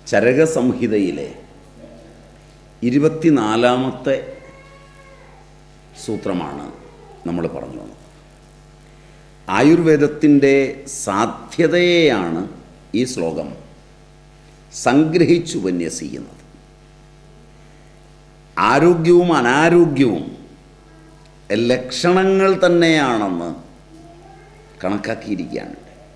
ചരകസംഹിതയിലെ ഇരുപത്തിനാലാമത്തെ സൂത്രമാണ് നമ്മൾ പറഞ്ഞു വന്നത് ആയുർവേദത്തിൻ്റെ സാധ്യതയെയാണ് ഈ ശ്ലോകം സംഗ്രഹിച്ചു ഉപന്യസിക്കുന്നത് ആരോഗ്യവും അനാരോഗ്യവും ലക്ഷണങ്ങൾ തന്നെയാണെന്ന് കണക്കാക്കിയിരിക്കുകയാണ്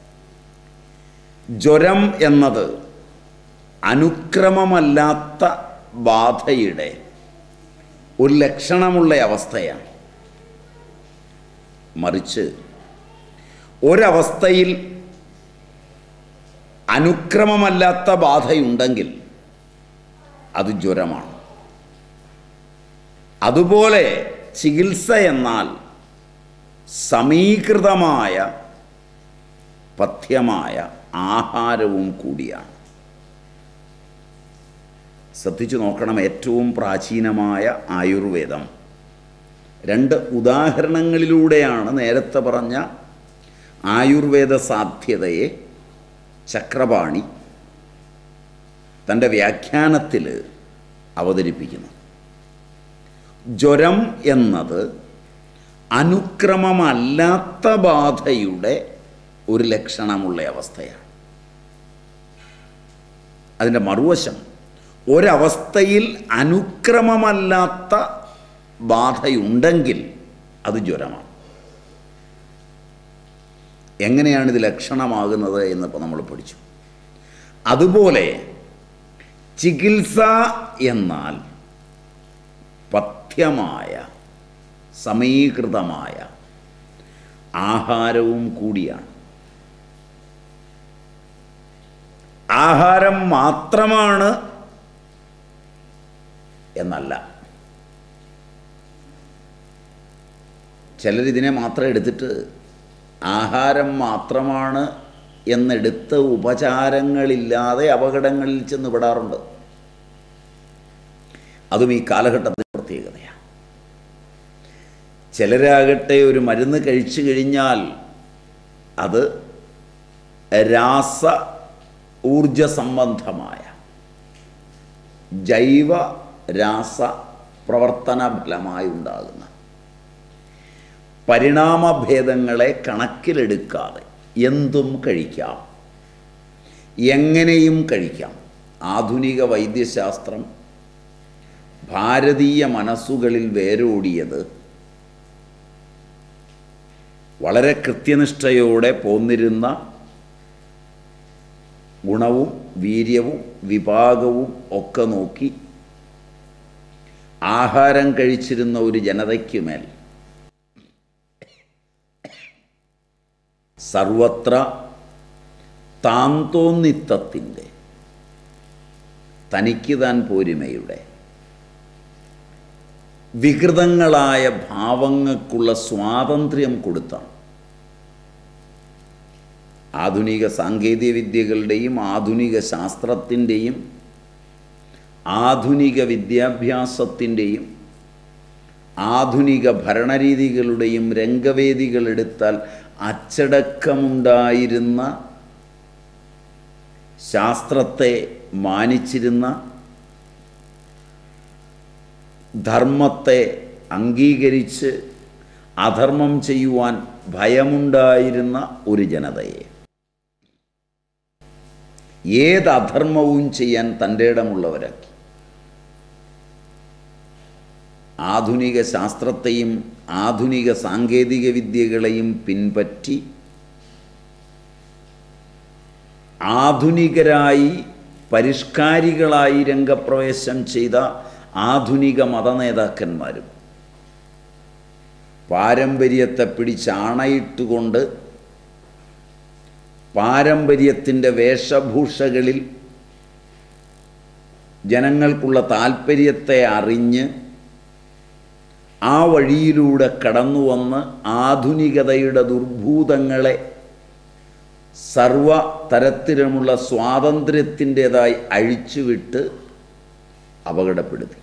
ജ്വരം എന്നത് അനുക്രമമല്ലാത്ത ബാധയുടെ ഒരു ലക്ഷണമുള്ള അവസ്ഥയാണ് മറിച്ച് ഒരവസ്ഥയിൽ അനുക്രമമല്ലാത്ത ബാധയുണ്ടെങ്കിൽ അത് ജ്വരമാണ് അതുപോലെ ചികിത്സ എന്നാൽ സമീകൃതമായ പഥ്യമായ ആഹാരവും കൂടിയാണ് ശ്രദ്ധിച്ചു നോക്കണം ഏറ്റവും പ്രാചീനമായ ആയുർവേദം രണ്ട് ഉദാഹരണങ്ങളിലൂടെയാണ് നേരത്തെ പറഞ്ഞ ആയുർവേദ സാധ്യതയെ ചക്രപാണി തൻ്റെ വ്യാഖ്യാനത്തിൽ അവതരിപ്പിക്കുന്നു ജ്വരം എന്നത് അനുക്രമമല്ലാത്ത ബാധയുടെ ഒരു ലക്ഷണമുള്ള അവസ്ഥയാണ് അതിൻ്റെ മറുവശം ഒരവസ്ഥയിൽ അനുക്രമമല്ലാത്ത ബാധയുണ്ടെങ്കിൽ അത് ജ്വരമാണ് എങ്ങനെയാണ് ഇത് ലക്ഷണമാകുന്നത് എന്നിപ്പോൾ നമ്മൾ പഠിച്ചു അതുപോലെ ചികിത്സ എന്നാൽ പഥ്യമായ സമീകൃതമായ ആഹാരവും കൂടിയാണ് ആഹാരം മാത്രമാണ് എന്നല്ല ചിലരിതിനെ മാത്രം എടുത്തിട്ട് ആഹാരം മാത്രമാണ് എന്നെടുത്ത് ഉപചാരങ്ങളില്ലാതെ അപകടങ്ങളിൽ ചെന്ന് വിടാറുണ്ട് അതും ഈ കാലഘട്ടത്തിൻ്റെ പ്രത്യേകതയാണ് ചിലരാകട്ടെ ഒരു മരുന്ന് കഴിച്ചു കഴിഞ്ഞാൽ അത് രാസ ഊർജ സംബന്ധമായ ജൈവ രാസ പ്രവർത്തന ഫലമായി ഉണ്ടാകുന്ന പരിണാമഭേദങ്ങളെ കണക്കിലെടുക്കാതെ എന്തും കഴിക്കാം എങ്ങനെയും കഴിക്കാം ആധുനിക വൈദ്യശാസ്ത്രം ഭാരതീയ മനസ്സുകളിൽ വേരോടിയത് വളരെ കൃത്യനിഷ്ഠയോടെ പോന്നിരുന്ന ഗുണവും വീര്യവും വിഭാഗവും ഒക്കെ നോക്കി ആഹാരം കഴിച്ചിരുന്ന ഒരു ജനതയ്ക്ക് മേൽ സർവത്ര താന്തോന്നിത്തത്തിൻ്റെ തനിക്ക് താൻ പോരിമയുടെ വികൃതങ്ങളായ ഭാവങ്ങൾക്കുള്ള സ്വാതന്ത്ര്യം കൊടുത്താണ് ആധുനിക സാങ്കേതിക വിദ്യകളുടെയും ആധുനിക ശാസ്ത്രത്തിൻ്റെയും ആധുനിക വിദ്യാഭ്യാസത്തിൻ്റെയും ആധുനിക ഭരണരീതികളുടെയും രംഗവേദികൾ എടുത്താൽ അച്ചടക്കമുണ്ടായിരുന്ന ശാസ്ത്രത്തെ മാനിച്ചിരുന്ന ധർമ്മത്തെ അംഗീകരിച്ച് അധർമ്മം ചെയ്യുവാൻ ഭയമുണ്ടായിരുന്ന ഒരു ജനതയെ ഏത് അധർമ്മവും ചെയ്യാൻ തൻ്റെ ഇടമുള്ളവരാക്കി ആധുനിക ശാസ്ത്രത്തെയും ആധുനിക സാങ്കേതിക വിദ്യകളെയും പിൻപറ്റി ആധുനികരായി പരിഷ്കാരികളായി രംഗപ്രവേശം ചെയ്ത ആധുനിക മതനേതാക്കന്മാരും പാരമ്പര്യത്തെ പിടിച്ചാണയിട്ടുകൊണ്ട് പാരമ്പര്യത്തിൻ്റെ വേഷഭൂഷകളിൽ ജനങ്ങൾക്കുള്ള താല്പര്യത്തെ അറിഞ്ഞ് ആ വഴിയിലൂടെ കടന്നു വന്ന് ആധുനികതയുടെ ദുർഭൂതങ്ങളെ സർവ തരത്തിലുമുള്ള സ്വാതന്ത്ര്യത്തിൻ്റെതായി അഴിച്ചുവിട്ട് അപകടപ്പെടുത്തി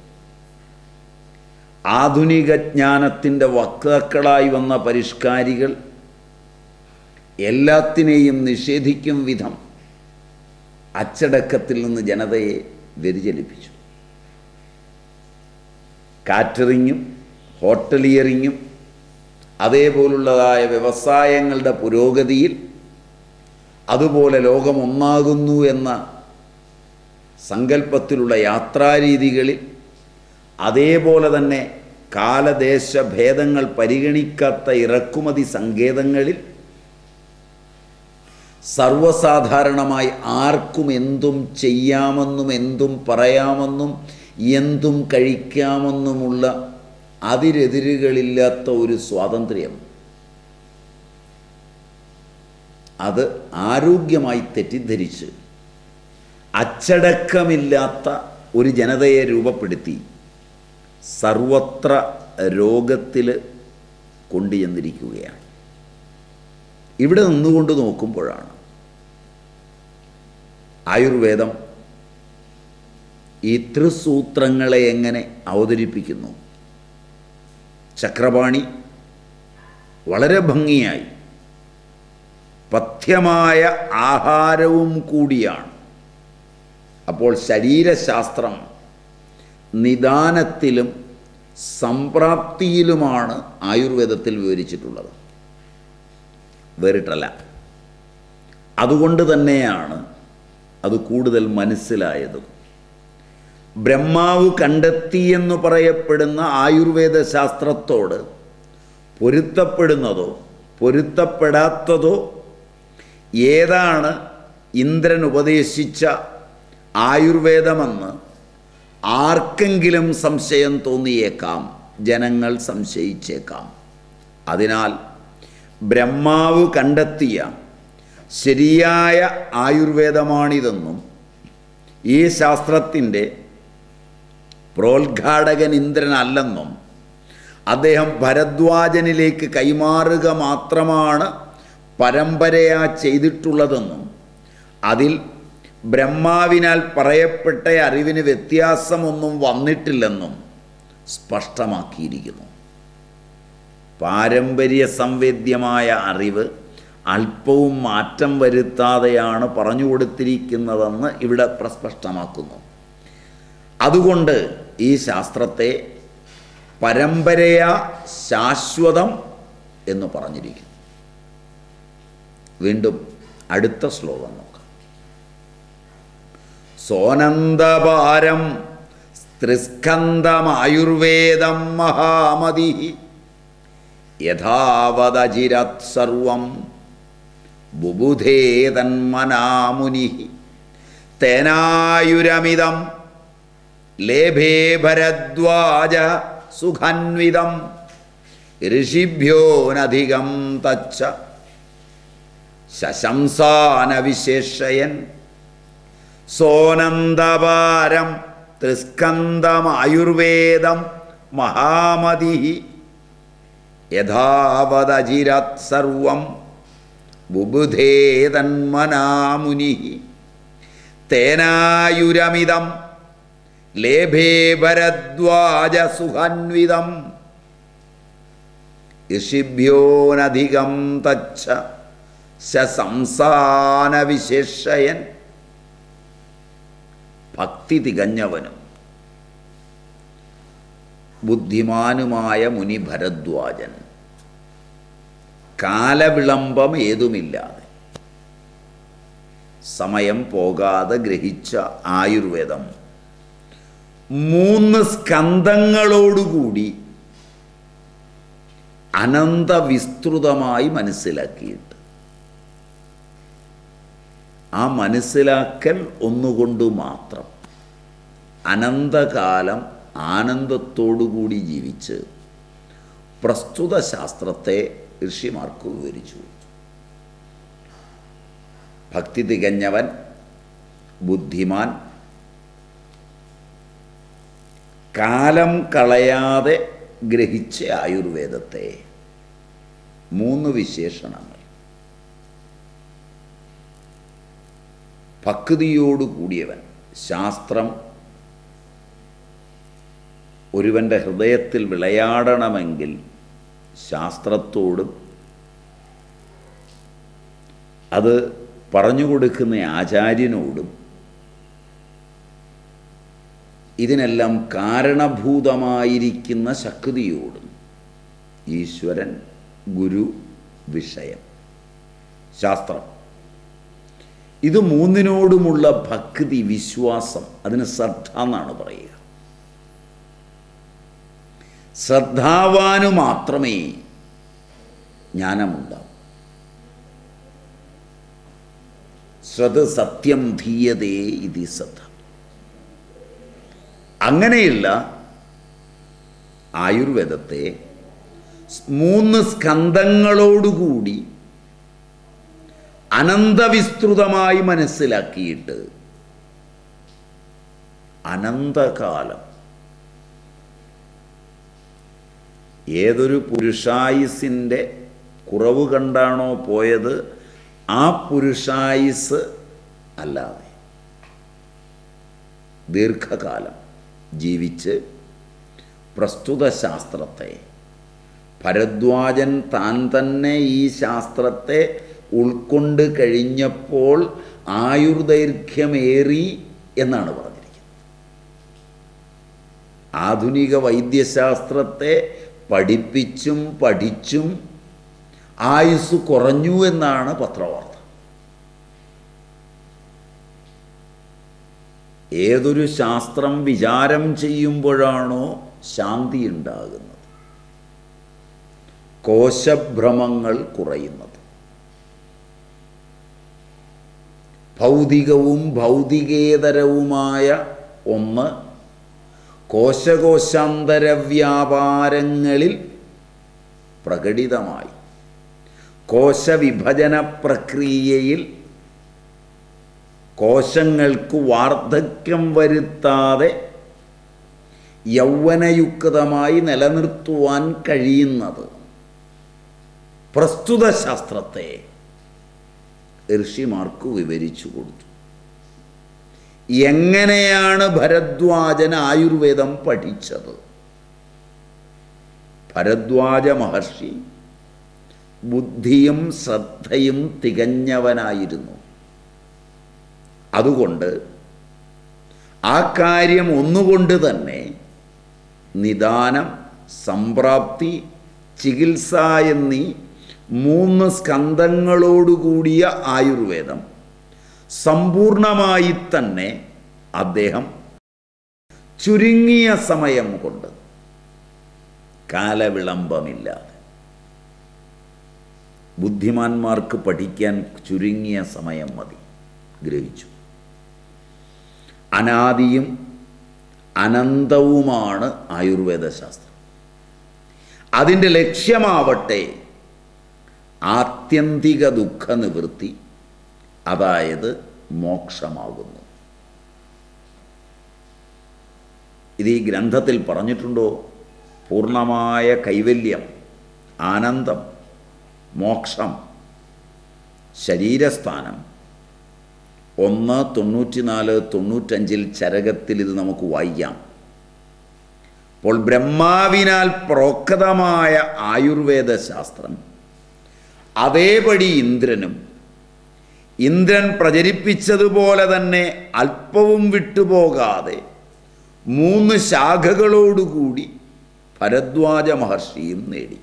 ആധുനിക ജ്ഞാനത്തിൻ്റെ വക്താക്കളായി വന്ന പരിഷ്കാരികൾ എല്ലാത്തിനെയും നിഷേധിക്കും വിധം അച്ചടക്കത്തിൽ നിന്ന് ജനതയെ വ്യതിചലിപ്പിച്ചു കാറ്ററിങ്ങും ഹോട്ടലിയറിങ്ങും അതേപോലുള്ളതായ വ്യവസായങ്ങളുടെ പുരോഗതിയിൽ അതുപോലെ ലോകം ഒന്നാകുന്നു എന്ന സങ്കല്പത്തിലുള്ള യാത്രാരീതികളിൽ അതേപോലെ തന്നെ കാലദേശ ഭേദങ്ങൾ പരിഗണിക്കാത്ത ഇറക്കുമതി സങ്കേതങ്ങളിൽ സർവസാധാരണമായി ആർക്കും എന്തും ചെയ്യാമെന്നും എന്തും പറയാമെന്നും എന്തും കഴിക്കാമെന്നുമുള്ള അതിരെതിരുകളില്ലാത്ത ഒരു സ്വാതന്ത്ര്യം അത് ആരോഗ്യമായി തെറ്റിദ്ധരിച്ച് അച്ചടക്കമില്ലാത്ത ഒരു ജനതയെ രൂപപ്പെടുത്തി സർവത്ര രോഗത്തിൽ കൊണ്ടുചെന്നിരിക്കുകയാണ് ഇവിടെ നിന്നുകൊണ്ട് നോക്കുമ്പോഴാണ് ആയുർവേദം ഈ ത്രിസൂത്രങ്ങളെ എങ്ങനെ അവതരിപ്പിക്കുന്നു ചക്രപാണി വളരെ ഭംഗിയായി പഥ്യമായ ആഹാരവും കൂടിയാണ് അപ്പോൾ ശരീരശാസ്ത്രം നിദാനത്തിലും സംപ്രാപ്തിയിലുമാണ് ആയുർവേദത്തിൽ വിവരിച്ചിട്ടുള്ളത് വേറിട്ടല്ല അതുകൊണ്ട് തന്നെയാണ് അത് കൂടുതൽ മനസ്സിലായതും ബ്രഹ്മാവ് കണ്ടെത്തിയെന്ന് പറയപ്പെടുന്ന ആയുർവേദ ശാസ്ത്രത്തോട് പൊരുത്തപ്പെടുന്നതോ പൊരുത്തപ്പെടാത്തതോ ഏതാണ് ഇന്ദ്രൻ ഉപദേശിച്ച ആയുർവേദമെന്ന് ആർക്കെങ്കിലും സംശയം തോന്നിയേക്കാം ജനങ്ങൾ സംശയിച്ചേക്കാം അതിനാൽ ബ്രഹ്മാവ് കണ്ടെത്തിയ ശരിയായ ആയുർവേദമാണിതെന്നും ഈ ശാസ്ത്രത്തിൻ്റെ പ്രോദ്ഘാടകൻ ഇന്ദ്രനല്ലെന്നും അദ്ദേഹം ഭരദ്വാജനിലേക്ക് കൈമാറുക മാത്രമാണ് പരമ്പരയാ ചെയ്തിട്ടുള്ളതെന്നും അതിൽ ബ്രഹ്മാവിനാൽ പറയപ്പെട്ട അറിവിന് വ്യത്യാസമൊന്നും വന്നിട്ടില്ലെന്നും സ്പഷ്ടമാക്കിയിരിക്കുന്നു പാരമ്പര്യ സംവേദ്യമായ അറിവ് അല്പവും മാറ്റം വരുത്താതെയാണ് പറഞ്ഞു കൊടുത്തിരിക്കുന്നതെന്ന് ഇവിടെ പ്രസ്പഷ്ടമാക്കുന്നു അതുകൊണ്ട് ഈ ശാസ്ത്രത്തെ പരമ്പരയാ ശാശ്വതം എന്ന് പറഞ്ഞിരിക്കുന്നു വീണ്ടും അടുത്ത ശ്ലോകം നോക്കാം സോനന്ദപാരം ത്രിസ്കന്ധമായുർവേദം മഹാമതി യഥാവതചിരത് സർവം ബുബുധേ തന്മനാമുനി തേനായുരമിതം ലേഭേ ഭരദ്വാജ സുഖാൻവിതം ഋഷിഭ്യോനധികം തച്ച ശശംസാനവിശേഷയൻ സോനന്ദപാരം ത്രിസ്കന്ധമായുർവേദം മഹാമതി യഥാവതചിരത് സർവം ബുബുധേ തന്മനാമുനി തേനായുരമിതം ലേഭേ ഭരദ്വാജ സുഖാൻവിതം ഋഷിഭ്യോനധികം തച്ച ശംസാനവിശേഷയൻ ഭക്തി തികഞ്ഞവനും ബുദ്ധിമാനുമായ മുനി ഭരദ്വാജൻ കാലവിളംബം ഏതുമില്ലാതെ സമയം പോകാതെ ഗ്രഹിച്ച ആയുർവേദം മൂന്ന് സ്കന്ധങ്ങളോടുകൂടി അനന്തവിസ്തൃതമായി മനസ്സിലാക്കിയിട്ട് ആ മനസ്സിലാക്കൽ ഒന്നുകൊണ്ട് മാത്രം അനന്തകാലം ആനന്ദത്തോടുകൂടി ജീവിച്ച് പ്രസ്തുത ശാസ്ത്രത്തെ ഋഷിമാർക്ക് വിവരിച്ചു ഭക്തി തികഞ്ഞവൻ ബുദ്ധിമാൻ കാലം കളയാതെ ഗ്രഹിച്ച ആയുർവേദത്തെ മൂന്ന് വിശേഷണങ്ങൾ ഭക്തിയോടു കൂടിയവൻ ശാസ്ത്രം ഒരുവൻ്റെ ഹൃദയത്തിൽ വിളയാടണമെങ്കിൽ ശാസ്ത്രത്തോടും അത് പറഞ്ഞു കൊടുക്കുന്ന ആചാര്യനോടും ഇതിനെല്ലാം കാരണഭൂതമായിരിക്കുന്ന ശക്തിയോടും ഈശ്വരൻ ഗുരു വിഷയം ശാസ്ത്രം ഇത് മൂന്നിനോടുമുള്ള ഭക്തി വിശ്വാസം അതിന് ശ്രദ്ധ എന്നാണ് പറയുക ശ്രദ്ധാവാനു മാത്രമേ ജ്ഞാനമുണ്ടാവൂ ശ്രദ്ധ സത്യം ധീയതേ ഇതി ശ്രദ്ധ അങ്ങനെയുള്ള ആയുർവേദത്തെ മൂന്ന് സ്കന്ധങ്ങളോടുകൂടി അനന്തവിസ്തൃതമായി മനസ്സിലാക്കിയിട്ട് അനന്തകാലം ഏതൊരു പുരുഷായുസിൻ്റെ കുറവ് കണ്ടാണോ പോയത് ആ പുരുഷായുസ് അല്ലാതെ ദീർഘകാലം ജീവിച്ച് പ്രസ്തുത ശാസ്ത്രത്തെ ഭരദ്വാജൻ താൻ തന്നെ ഈ ശാസ്ത്രത്തെ ഉൾക്കൊണ്ട് കഴിഞ്ഞപ്പോൾ ആയുർദൈർഘ്യമേറി എന്നാണ് പറഞ്ഞിരിക്കുന്നത് ആധുനിക വൈദ്യശാസ്ത്രത്തെ പഠിപ്പിച്ചും പഠിച്ചും ആയുസ് കുറഞ്ഞു എന്നാണ് പത്രവാർത്ത ഏതൊരു ശാസ്ത്രം വിചാരം ചെയ്യുമ്പോഴാണോ ശാന്തി ഉണ്ടാകുന്നത് കോശഭ്രമങ്ങൾ കുറയുന്നത് ഭൗതികവും ഭൗതികേതരവുമായ ഒന്ന് കോശകോശാന്തര വ്യാപാരങ്ങളിൽ പ്രകടിതമായി കോശവിഭജന പ്രക്രിയയിൽ കോശങ്ങൾക്ക് വാർദ്ധക്യം വരുത്താതെ യൗവനയുക്തമായി നിലനിർത്തുവാൻ കഴിയുന്നത് പ്രസ്തുത ശാസ്ത്രത്തെ ഋഷിമാർക്ക് വിവരിച്ചു കൊടുത്തു എങ്ങനെയാണ് ഭരദ്വാജൻ ആയുർവേദം പഠിച്ചത് ഭരദ്വാജ മഹർഷി ബുദ്ധിയും ശ്രദ്ധയും തികഞ്ഞവനായിരുന്നു അതുകൊണ്ട് ആ കാര്യം ഒന്നുകൊണ്ട് തന്നെ നിദാനം സംപ്രാപ്തി ചികിത്സ എന്നീ മൂന്ന് സ്കന്ധങ്ങളോടുകൂടിയ ആയുർവേദം സമ്പൂർണമായി തന്നെ അദ്ദേഹം ചുരുങ്ങിയ സമയം കൊണ്ട് കാലവിളംബമില്ലാതെ ബുദ്ധിമാന്മാർക്ക് പഠിക്കാൻ ചുരുങ്ങിയ സമയം മതി ഗ്രഹിച്ചു അനാദിയും അനന്തവുമാണ് ആയുർവേദ ശാസ്ത്രം അതിൻ്റെ ലക്ഷ്യമാവട്ടെ ആത്യന്തിക ദുഃഖ നിവൃത്തി അതായത് മോക്ഷമാകുന്നു ഇത് ഈ ഗ്രന്ഥത്തിൽ പറഞ്ഞിട്ടുണ്ടോ പൂർണ്ണമായ കൈവല്യം ആനന്ദം മോക്ഷം ശരീരസ്ഥാനം ഒന്ന് തൊണ്ണൂറ്റിനാല് തൊണ്ണൂറ്റഞ്ചിൽ ചരകത്തിൽ ഇത് നമുക്ക് വായിക്കാം അപ്പോൾ ബ്രഹ്മാവിനാൽ പ്രോക്തമായ ആയുർവേദ ശാസ്ത്രം അതേപടി ഇന്ദ്രനും ഇന്ദ്രൻ പ്രചരിപ്പിച്ചതുപോലെ തന്നെ അല്പവും വിട്ടുപോകാതെ മൂന്ന് ശാഖകളോടുകൂടി ഭരദ്വാജ മഹർഷിയും നേടി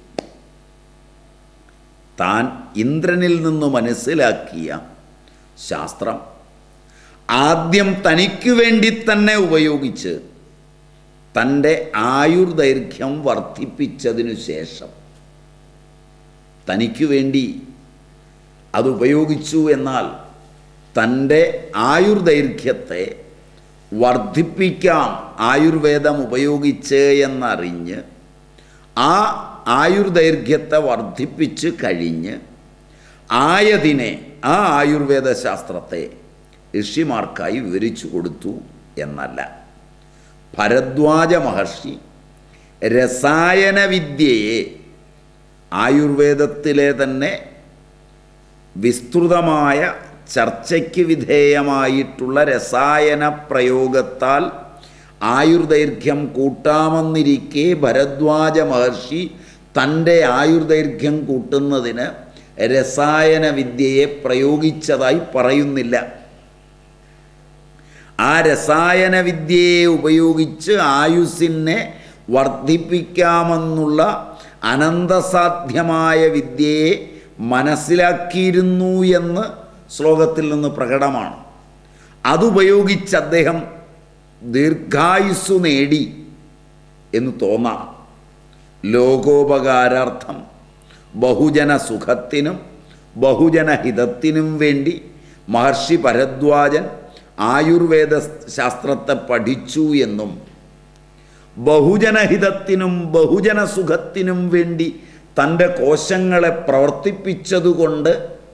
താൻ ഇന്ദ്രനിൽ നിന്ന് മനസ്സിലാക്കിയ ശാസ്ത്രം ആദ്യം തനിക്കു വേണ്ടി തന്നെ ഉപയോഗിച്ച് തൻ്റെ ആയുർദൈർഘ്യം വർദ്ധിപ്പിച്ചതിനു ശേഷം തനിക്കു വേണ്ടി അത് ഉപയോഗിച്ചു എന്നാൽ തൻ്റെ ആയുർദൈർഘ്യത്തെ വർദ്ധിപ്പിക്കാം ആയുർവേദം ഉപയോഗിച്ച് എന്നറിഞ്ഞ് ആ ആയുർദൈർഘ്യത്തെ വർദ്ധിപ്പിച്ച് കഴിഞ്ഞ് ആയതിനെ ആ ആയുർവേദ ശാസ്ത്രത്തെ ഋഷിമാർക്കായി വിവരിച്ചു കൊടുത്തു എന്നല്ല ഭരദ്വാജ മഹർഷി രസായനവിദ്യയെ ആയുർവേദത്തിലെ തന്നെ വിസ്തൃതമായ ചർച്ചയ്ക്ക് വിധേയമായിട്ടുള്ള രസായന പ്രയോഗത്താൽ ആയുർദൈർഘ്യം കൂട്ടാമെന്നിരിക്കെ ഭരദ്വാജ മഹർഷി തൻ്റെ ആയുർദൈർഘ്യം കൂട്ടുന്നതിന് രസായന വിദ്യയെ പ്രയോഗിച്ചതായി പറയുന്നില്ല ആ രസായന വിദ്യയെ ഉപയോഗിച്ച് ആയുസ്സിനെ വർദ്ധിപ്പിക്കാമെന്നുള്ള അനന്തസാധ്യമായ വിദ്യയെ മനസ്സിലാക്കിയിരുന്നു എന്ന് ശ്ലോകത്തിൽ നിന്ന് പ്രകടമാണ് അതുപയോഗിച്ച് അദ്ദേഹം ദീർഘായുസ്സു നേടി എന്ന് തോന്നാം ലോകോപകാരാർത്ഥം ബഹുജന സുഖത്തിനും ബഹുജനഹിതത്തിനും വേണ്ടി മഹർഷി ഭരദ്വാജൻ ആയുർവേദ ശാസ്ത്രത്തെ പഠിച്ചു എന്നും ബഹുജനഹിതത്തിനും ബഹുജന സുഖത്തിനും വേണ്ടി തൻ്റെ കോശങ്ങളെ പ്രവർത്തിപ്പിച്ചതുകൊണ്ട്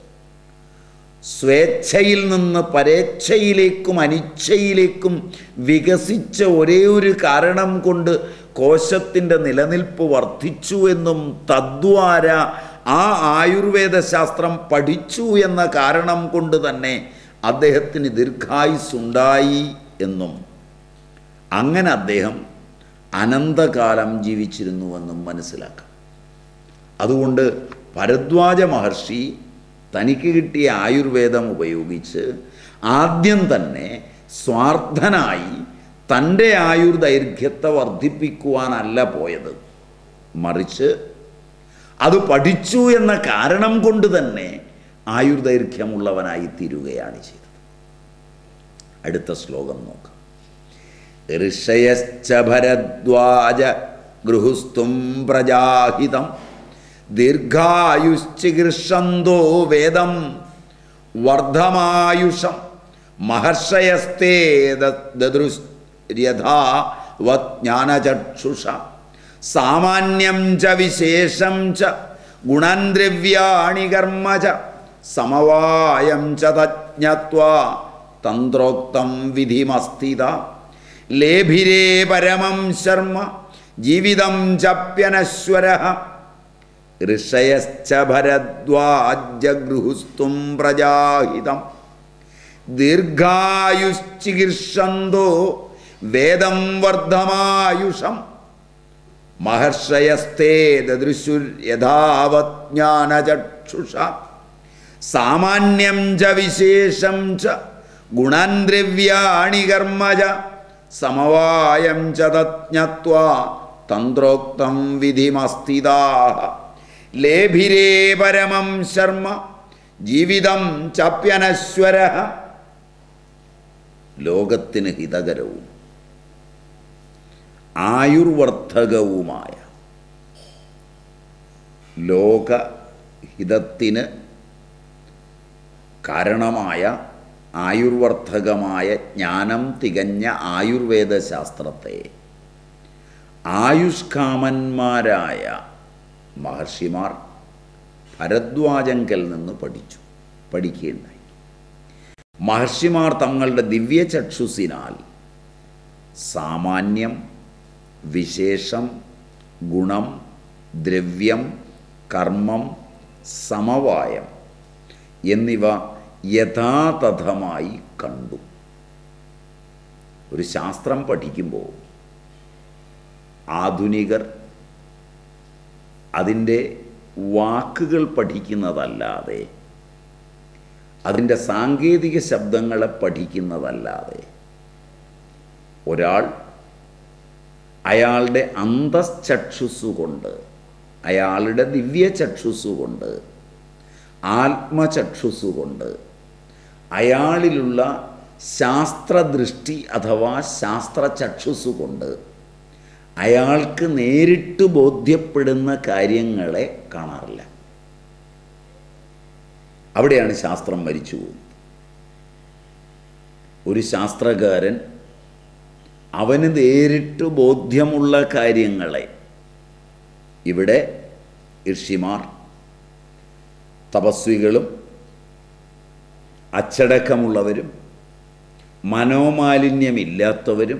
സ്വേച്ഛയിൽ നിന്ന് പരേച്ഛയിലേക്കും അനിച്ഛയിലേക്കും വികസിച്ച ഒരേ ഒരു കാരണം കൊണ്ട് കോശത്തിൻ്റെ നിലനിൽപ്പ് വർദ്ധിച്ചു എന്നും തദ്വാര ആ ആയുർവേദ ശാസ്ത്രം പഠിച്ചു എന്ന കാരണം കൊണ്ട് തന്നെ അദ്ദേഹത്തിന് ദീർഘായുസ്സുണ്ടായി എന്നും അങ്ങനെ അദ്ദേഹം അനന്തകാലം ജീവിച്ചിരുന്നുവെന്നും മനസ്സിലാക്കാം അതുകൊണ്ട് ഭരദ്വാജ മഹർഷി തനിക്ക് കിട്ടിയ ആയുർവേദം ഉപയോഗിച്ച് ആദ്യം തന്നെ സ്വാർത്ഥനായി തൻ്റെ ആയുർദൈർഘ്യത്തെ വർദ്ധിപ്പിക്കുവാനല്ല പോയത് മറിച്ച് അത് പഠിച്ചു എന്ന കാരണം കൊണ്ട് തന്നെ ആയുർദൈർഘ്യമുള്ളവനായി തീരുകയാണ് ചെയ്തത് അടുത്ത ശ്ലോകം നോക്കാം ഋഷയശ്ച ഭരദ്വാജ ഗൃഹുസ്തും പ്രജാഹിതം ദീർഘായുശ്ചികൃഷന്തോ വേദം വർദ്ധമായുഷം മഹർഷയസ്തേ ദദൃര്യഥാ വജ്ഞാനചക്ഷുഷ സാമാന്യം ച വിശേഷം ച ഗുണൻ ദ്രവ്യാണി കർമ്മ ച സമവായം ച തജ്ഞത്വാ തന്ത്രോക്തം വിധിമസ്ഥിത ലേഭിരേ പരമം ശർമ്മ ജീവിതം ചപ്യനശ്വര ഋഷയശ്ച ഭരദ്വാജഗൃഹുസ്തും പ്രജാഹിതം ദീർഘായുശ്ചികിർഷന്തോ വേദം വർദ്ധമായുഷം മഹർഷയസ്തേ ദദൃശുര്യഥാവജ്ഞാനചക്ഷുഷ സാമാന്യം ച വിശേഷം ച ഗുണാൻ ദ്രവ്യാണി കർമ്മ ച സമവായം ച തജ്ഞത്വാ തന്ത്രോക്തം വിധിമസ്ഥിതാ ലേഭിരേ പരമം ശർമ്മ ജീവിതം ചപ്യനശ്വര ലോകത്തിന് ഹിതകരവും ആയുർവർദ്ധകവുമായ ലോകഹിതത്തിന് കാരണമായ ആയുർവർദ്ധകമായ ജ്ഞാനം തികഞ്ഞ ആയുർവേദ ശാസ്ത്രത്തെ ആയുഷ്കാമന്മാരായ മഹർഷിമാർ ഭരദ്വാജങ്കൽ നിന്ന് പഠിച്ചു പഠിക്കുകയുണ്ടായി മഹർഷിമാർ തങ്ങളുടെ ദിവ്യചക്ഷുസിനാൽ സാമാന്യം വിശേഷം ഗുണം ദ്രവ്യം കർമ്മം സമവായം എന്നിവ യഥാതഥമായി കണ്ടു ഒരു ശാസ്ത്രം പഠിക്കുമ്പോൾ ആധുനികർ അതിൻ്റെ വാക്കുകൾ പഠിക്കുന്നതല്ലാതെ അതിൻ്റെ സാങ്കേതിക ശബ്ദങ്ങളെ പഠിക്കുന്നതല്ലാതെ ഒരാൾ അയാളുടെ അന്തശ്ചക്ഷുസ്സുകൊണ്ട് അയാളുടെ ദിവ്യചക്ഷുസ്സുകൊണ്ട് ആത്മചക്ഷുസ്സുകൊണ്ട് അയാളിലുള്ള ശാസ്ത്രദൃഷ്ടി അഥവാ ശാസ്ത്രചക്ഷുസ്സുകൊണ്ട് അയാൾക്ക് നേരിട്ട് ബോധ്യപ്പെടുന്ന കാര്യങ്ങളെ കാണാറില്ല അവിടെയാണ് ശാസ്ത്രം മരിച്ചു പോകുന്നത് ഒരു ശാസ്ത്രകാരൻ അവന് നേരിട്ട് ബോധ്യമുള്ള കാര്യങ്ങളെ ഇവിടെ ഋഷിമാർ തപസ്വികളും അച്ചടക്കമുള്ളവരും മനോമാലിന്യമില്ലാത്തവരും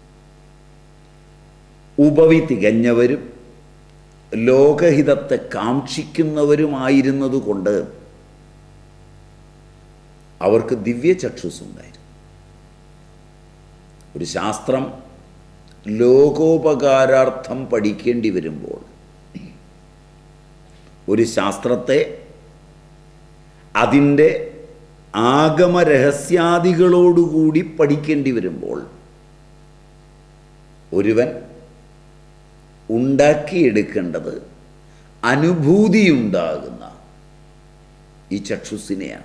ഉപവി തികഞ്ഞവരും ലോകഹിതത്തെ കാക്ഷിക്കുന്നവരുമായിരുന്നതുകൊണ്ട് അവർക്ക് ദിവ്യചക്ഷുസുണ്ടായിരുന്നു ഒരു ശാസ്ത്രം ലോകോപകാരാർത്ഥം പഠിക്കേണ്ടി വരുമ്പോൾ ഒരു ശാസ്ത്രത്തെ അതിൻ്റെ ആഗമരഹസ്യാദികളോടുകൂടി പഠിക്കേണ്ടി വരുമ്പോൾ ഒരുവൻ ഉണ്ടാക്കിയെടുക്കേണ്ടത് അനുഭൂതിയുണ്ടാകുന്ന ഈ ചക്ഷുസിനെയാണ്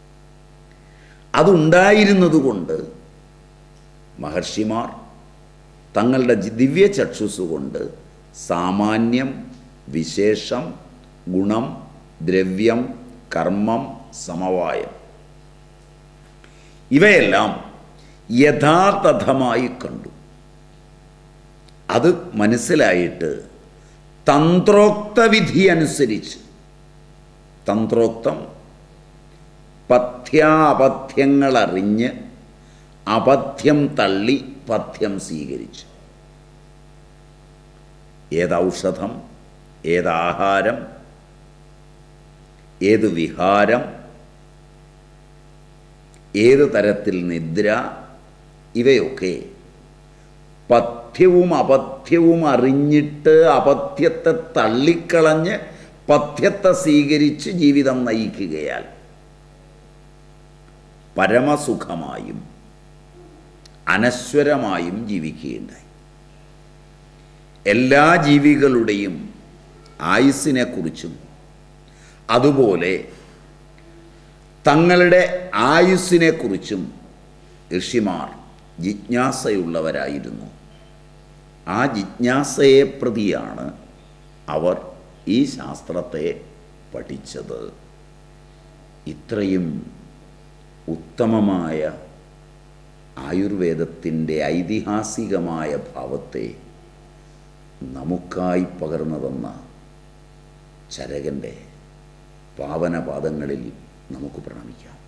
അതുണ്ടായിരുന്നതുകൊണ്ട് മഹർഷിമാർ തങ്ങളുടെ ജി- ദിവ്യ ചക്ഷുസ് കൊണ്ട് സാമാന്യം വിശേഷം ഗുണം ദ്രവ്യം കർമ്മം സമവായം ഇവയെല്ലാം യഥാതഥമായി കണ്ടു അത് മനസ്സിലായിട്ട് തന്ത്രോക്ത വിധി അനുസരിച്ച് തന്ത്രോക്തം പഥ്യാപഥ്യങ്ങൾ അറിഞ്ഞ് അപഥ്യം തള്ളി പഥ്യം സ്വീകരിച്ചു ഏതൗഷധം ഏതാഹാരം ഏത് വിഹാരം ഏത് തരത്തിൽ നിദ്ര ഇവയൊക്കെ പഥ്യവും അപഥ്യവും അറിഞ്ഞിട്ട് അപഥ്യത്തെ തള്ളിക്കളഞ്ഞ് പഥ്യത്തെ സ്വീകരിച്ച് ജീവിതം നയിക്കുകയാൽ പരമസുഖമായും അനശ്വരമായും ജീവിക്കുകയുണ്ടായി എല്ലാ ജീവികളുടെയും ആയുസ്സിനെക്കുറിച്ചും അതുപോലെ തങ്ങളുടെ ആയുസ്സിനെക്കുറിച്ചും ഋഷിമാർ ജിജ്ഞാസയുള്ളവരായിരുന്നു ആ ജിജ്ഞാസയെ പ്രതിയാണ് അവർ ഈ ശാസ്ത്രത്തെ പഠിച്ചത് ഇത്രയും ഉത്തമമായ ആയുർവേദത്തിൻ്റെ ഐതിഹാസികമായ ഭാവത്തെ നമുക്കായി പകർന്നു തന്ന ചരകൻ്റെ പാവനപാദങ്ങളിൽ നമുക്ക് പ്രണമിക്കാം